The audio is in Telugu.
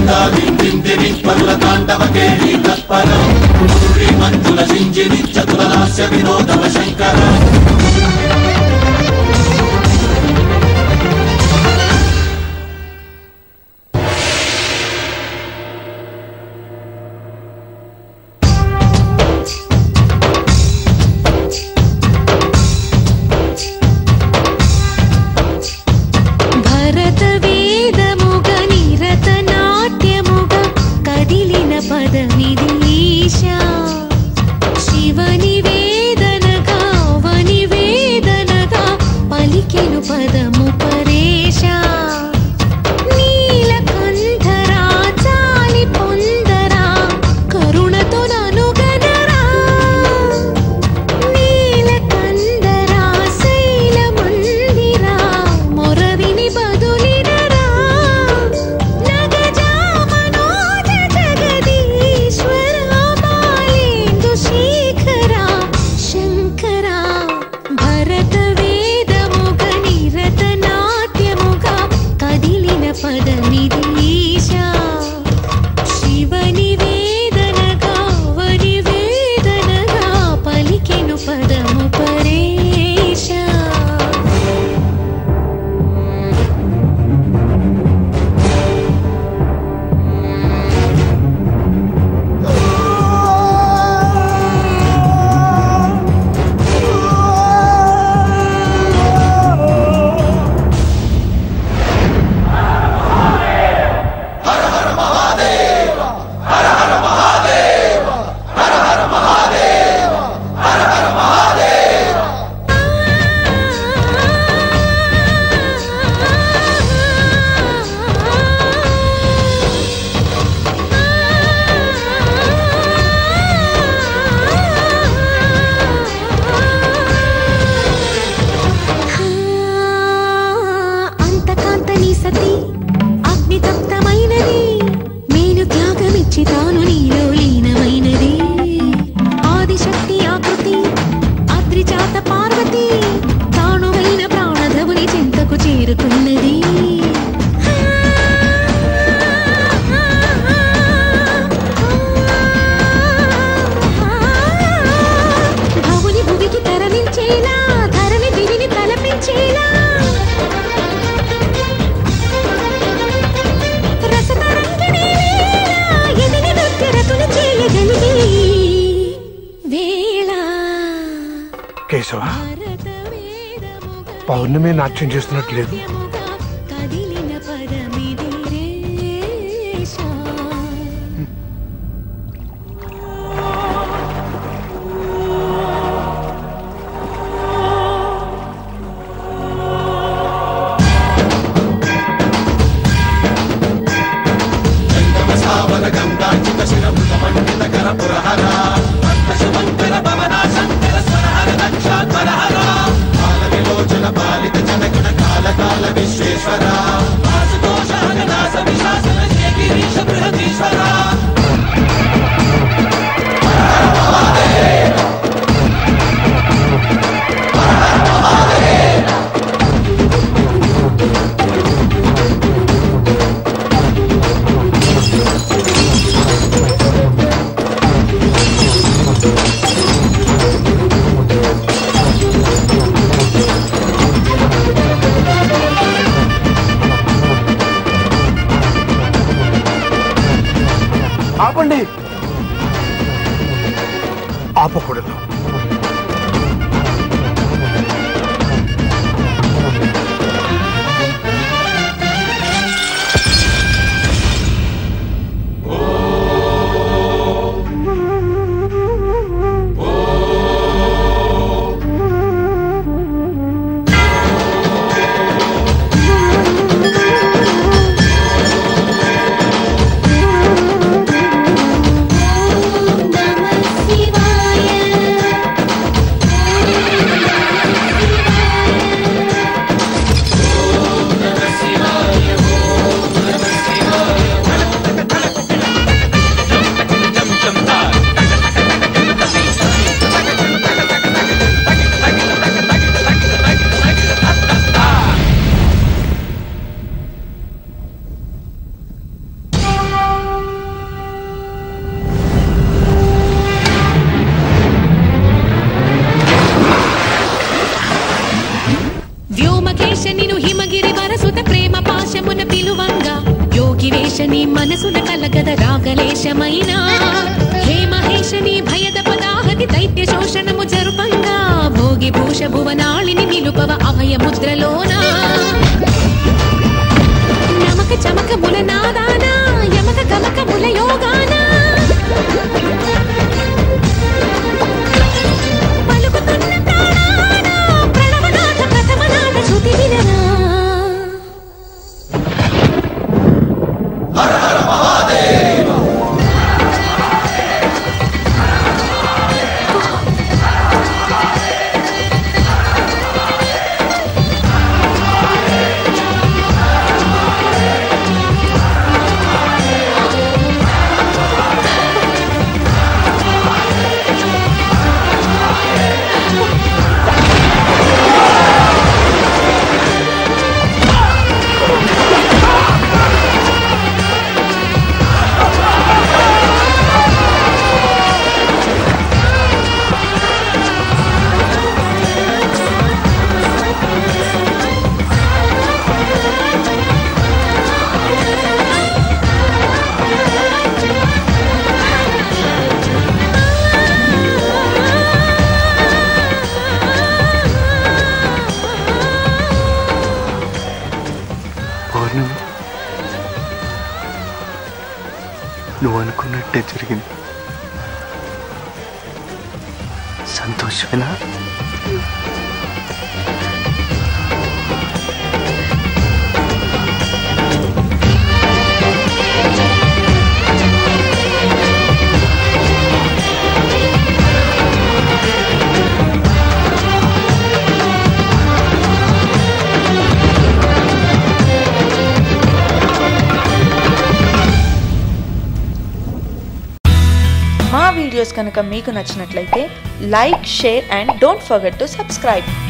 భరత వేదముగ నిరత నాట్యముగ కదిలిన పదమిది ఈశా శివని వేదనగా వని వేదనగా పలికెను పదము పరేశా నీలకంఠరా చాలి పొందరా కరుణతో ననుగనరా నీలకందరా శైలమందిరా మొరవిని బదులినరా నగజా మనోజ జగదీశ్వరా బాలేందు శేఖరా శంకరా భరత వేదముగ నిరత నాట్యముగా కదిలిన పదమిది ఈశా శివని వేదనగా వని వేదనగా పలికెను పదము పరేశ అంతకాంతని సతి అగ్నితప్తమైనది మేను త్యాగమిచ్చి తాను నీలో లీనమైనది ఆదిశక్తి ఆకృతి అద్రిజాత పార్వతి తానువైన ప్రాణధవుని చింతకు చేరుకున్నది భవుని భువికి తరలించేలా ధరణి దివిని తలపించేలా రసతరంగిణి వేళ ఎదిగి నృత్యరతులు చేయగలిగి వేళ కేశవ భరత వేదముగ పౌర్ణమి నాట్యం చేస్తున్నట్లేదు నిత్యముగా కదిలిన పదమిది రేషా ఆపండి ఆపకూడదు ఓం నమః శివాయ భోగి వేషని మనసున కలగద రాగలేశమైన హే మహేశని భయద పదాహతి దైత్య శోషణము జరుపంగా భోగి భూష భువనాళిని నిలుపవ అభయ ముద్రలోన నమక చమక ముల నాదాన యమక గమక ముల యోగాన పలుకుతున్న ప్రాణాన ప్రణవనాథ ప్రథమనాథ శృతి వినరా పౌర్ణమి నువ్వు అనుకున్నట్టే జరిగింది సంతోషమేనా మా వీడియోస్ కనుక మీకు నచ్చినట్లయితే like share and don't forget to subscribe